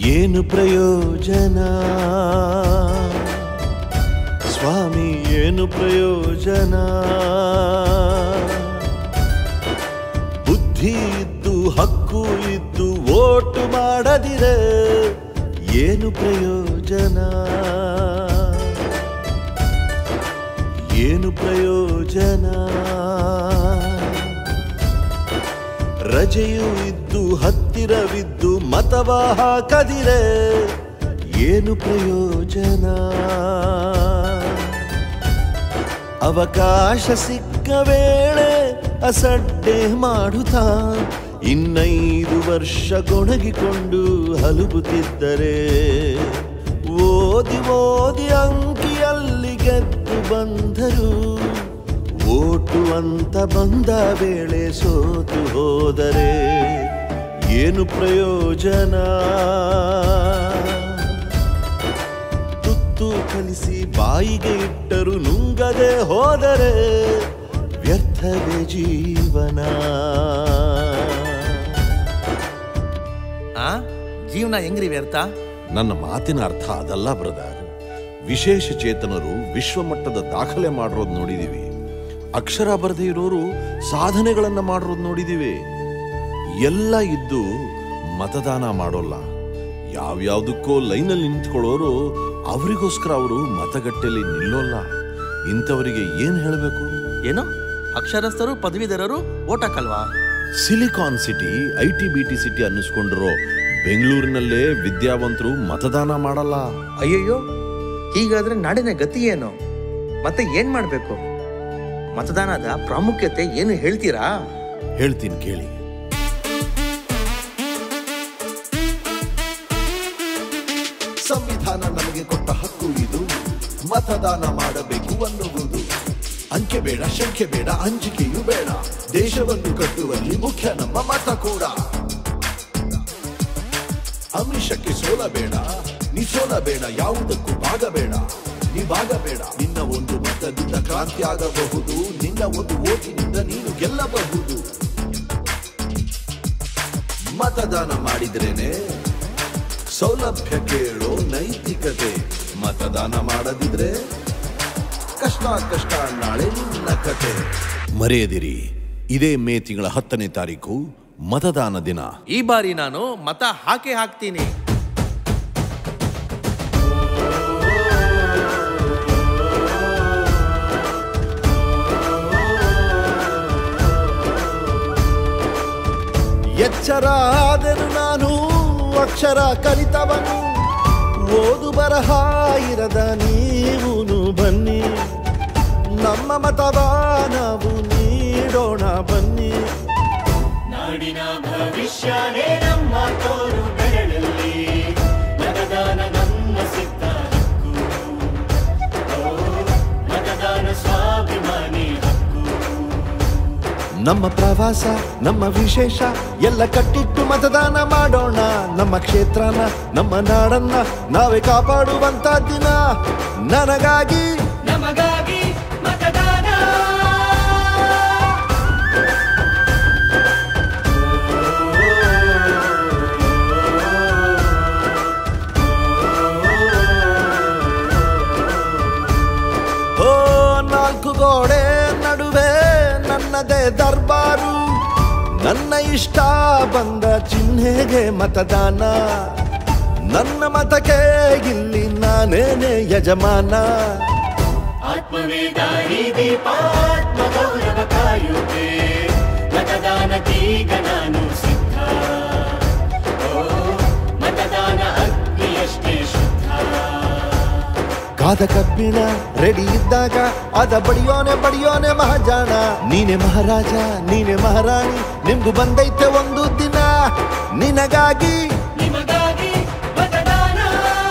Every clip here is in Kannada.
ಏನು ಪ್ರಯೋಜನ ಸ್ವಾಮಿ ಏನು ಪ್ರಯೋಜನ ಬುದ್ಧಿ ಇದ್ದು ಹಕ್ಕು ಇದ್ದು ಓಟು ಮಾಡದಿರೆ ಏನು ಪ್ರಯೋಜನ ಏನು ಪ್ರಯೋಜನ ರಜೆಯೂ ಇದ್ದು ಹತ್ತಿರವಿದ್ದು ಮತವ ಹಾಕದಿರೆ ಏನು ಪ್ರಯೋಜನ ಅವಕಾಶ ಸಿಕ್ಕ ವೇಳೆ ಅಸಡ್ಡೆ ಮಾಡುತ್ತಾ ಇನ್ನೈದು ವರ್ಷ ಗೊಣಗಿಕೊಂಡು ಹಲುಬುತ್ತಿದ್ದರೆ ಓದಿ ಓದಿ ಅಂಕಿಯಲ್ಲಿ ಗೆದ್ದು ಬಂದರು ಓಟು ಅಂತ ಬಂದ ವೇಳೆ ಸೋತು ಹೋದರೆ ಏನು ಪ್ರಯೋಜನ ತುತ್ತು ಕಲಿಸಿ ಬಾಯಿಗೆ ಇಟ್ಟರು ನುಂಗದೆ ಹೋದರೆ ವ್ಯರ್ಥವೇ ಜೀವನ ಆ ಜೀವನ ಹೆಂಗ್ರಿ ವ್ಯರ್ಥ ನನ್ನ ಮಾತಿನ ಅರ್ಥ ಅದಲ್ಲ ಬ್ರದರ್ ವಿಶೇಷ ಚೇತನರು ವಿಶ್ವಮಟ್ಟದ ದಾಖಲೆ ಮಾಡಿರೋದು ನೋಡಿದೀವಿ ಅಕ್ಷರ ಬರದೇ ಇರೋರು ಸಾಧನೆಗಳನ್ನ ಮಾಡಿರೋದು ನೋಡಿದೀವಿ ಎಲ್ಲ ಇದ್ದು ಮತದಾನ ಮಾಡೋಲ್ಲ ಯಾವ್ಯಾವ್ದಕ್ಕೋ ಲೈನಲ್ಲಿ ನಿಂತ್ಕೊಳ್ಳೋರು ಅವರಿಗೋಸ್ಕರ ಅವರು ಮತಗಟ್ಟೆಯಲ್ಲಿ ನಿಲ್ಲೋಲ್ಲ ಇಂಥವರಿಗೆ ಏನ್ ಹೇಳಬೇಕು ಏನು ಅಕ್ಷರಸ್ಥರು ಪದವೀಧರರು ಓಟ್ ಹಾಕಲ್ವಾ silicon city I T B T city ಅನ್ನಿಸ್ಕೊಂಡಿರೋ ಬೆಂಗಳೂರಿನಲ್ಲೇ ವಿದ್ಯಾವಂತರು ಮತದಾನ ಮಾಡಲ್ಲ ಅಯ್ಯಯ್ಯೋ ಹೀಗಾದ್ರೆ ನಾಡಿನ ಗತಿ ಏನು ಮತ್ತೆ ಏನ್ ಮಾಡ್ಬೇಕು ಮತದಾನದ ಪ್ರಾಮುಖ್ಯತೆ ಏನು ಹೇಳ್ತೀರಾ ಹೇಳ್ತೀನಿ ಕೇಳಿ ಸಂವಿಧಾನ ನಮಗೆ ಕೊಟ್ಟ ಹಕ್ಕು ಇದು ಮತದಾನ ಮಾಡಬೇಕು ಅನ್ನುವುದು ಅಂಕೆ ಬೇಡ ಶಂಕೆ ಬೇಡ ಅಂಜಿಕೆಯೂ ಬೇಡ ದೇಶವನ್ನು ಕಟ್ಟುವಲ್ಲಿ ಮುಖ್ಯ ನಮ್ಮ ಮತ ಕೂಡ ಅಮಿಷಕ್ಕೆ ಸೋಲಬೇಡ ನೀ ಸೋಲಬೇಡ ಯಾವುದಕ್ಕೂ ಭಾಗಬೇಡ ನೀ ಭಾಗಬೇಡ ನಿನ್ನ ಒಂದು ಮತದಿಂದ ಕ್ರಾಂತಿ ಆಗಬಹುದು ನಿನ್ನ ಒಂದು ಓಟಿನಿಂದ ನೀನು ಗೆಲ್ಲಬಹುದು ಮತದಾನ ಮಾಡಿದ್ರೇನೆ ಸೌಲಭ್ಯ ಕೇಳೋ ನೈತಿಕತೆ ಮತದಾನ ಮಾಡದಿದ್ರೆ ಕಷ್ಟ ಕಷ್ಟ ನಾಳೆ ನಿನ್ನ ಕತೆ ಮರೆಯದಿರಿ ಇದೇ ಮೇ ತಿಂಗಳ ಹತ್ತನೇ ತಾರೀಕು ಮತದಾನ ದಿನ ಈ ಬಾರಿ ನಾನು ಮತ ಹಾಕೇ ಹಾಕ್ತೀನಿ ಎಚ್ಚರ ಆದರೂ ನಾನು ಅಕ್ಷರ ಕಲಿತವನು ಓದು ಬರಹ ಇರದ ನೀವುನು ಬನ್ನಿ ನಮ್ಮ ಮತವ ನಾವು ನೀಡೋಣ ಬನ್ನಿ ನಾಡಿನ ಭವಿಷ್ಯನೇ ನಮ್ಮ ತೋರು ಬೆರಳಲ್ಲಿ ಮತದಾನ ನಮ್ಮ ಸಿದ್ಧ ಹಕ್ಕು ಓ, ಮತದಾನ ಸ್ವಾಭಿಮಾನಿ ಹಕ್ಕು ನಮ್ಮ ಪ್ರವಾಸ ನಮ್ಮ ವಿಶೇಷ ಎಲ್ಲ ಕಟ್ಟಿಟ್ಟು ಮತದಾನ ಮಾಡೋಣ ನಮ್ಮ ಕ್ಷೇತ್ರನ ನಮ್ಮ ನಾಡನ್ನ ನಾವೇ ಕಾಪಾಡುವಂತ ದಿನ ನನಗಾಗಿ ನಮಗಾಗಿ ಮತದಾನ ಓ ನಾಲ್ಕು ಗೋಡೆ ನಡುವೆ ನನ್ನದೇ ದರ್ಬಾರು ನನ್ನ ಇಷ್ಟ ಬಂದ ಚಿಹ್ನೆಗೆ ಮತದಾನ ನನ್ನ ಮತಕ್ಕೆ ಇಲ್ಲಿ ನಾನೇನೆ ಯಜಮಾನ ಆತ್ಮವೇದಾರಿ ದೀಪ ಆತ್ಮ ಗೌರವ ಕಾಯುತ್ತೆ ಮತದಾನಕ್ಕೀಗ ನಾನು ಸಿದ್ಧ ಓ ಮತದಾನ ಅಗ್ನಿಯಷ್ಟೇ ಶುದ್ಧ ಕಾದ ಕಬ್ಬಿಣ ರೆಡಿ ಇದ್ದಾಗ ಅದ ಬಡಿಯೋನೆ ಬಡಿಯೋನೆ ಮಹಾಜಾಣ ನೀನೆ ಮಹಾರಾಜ ನೀನೆ ಮಹಾರಾಣಿ ನಿಮ್ಗೂ ಬಂದೈತೆ ಒಂದು ದಿನ ನಿನಗಾಗಿ ನಿಮಗಾಗಿ ಮತದಾನ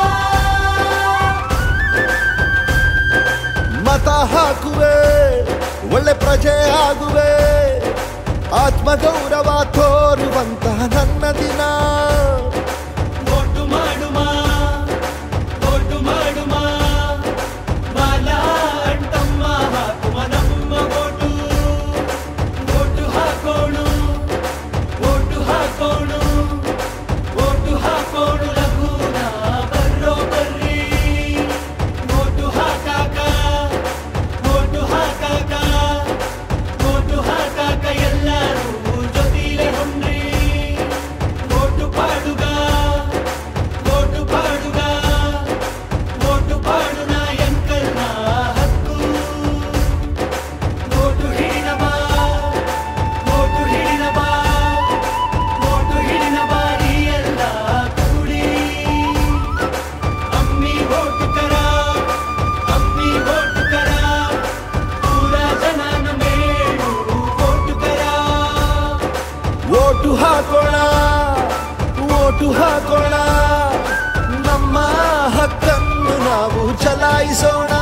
ಮತ ಹಾಕುವೆ ಒಳ್ಳೆ ಪ್ರಜೆ ಆಗುವೆ ಆತ್ಮಗೌರವ ತೋರುವಂತ ನನ್ನ ದಿನ ಓಟು ಮಾಡುಮ ಓಟು ಮಾಡುಮ ಬಾಲ ಅಣ್ಣಮ್ಮ ಹಾಕುವ ನಮ್ಮ ಓಟು ಓಟು ಹಾಕೋಣು ಓಟು ಹಾಕೋಣು ಓಟು ಹಾಕೋಣು ಲಘು ಓಟು ಹಾಕೋಣ ಓಟು ಹಾಕೋಣ ನಮ್ಮ ಹಕ್ಕನ್ನು ನಾವು ಚಲಾಯಿಸೋಣ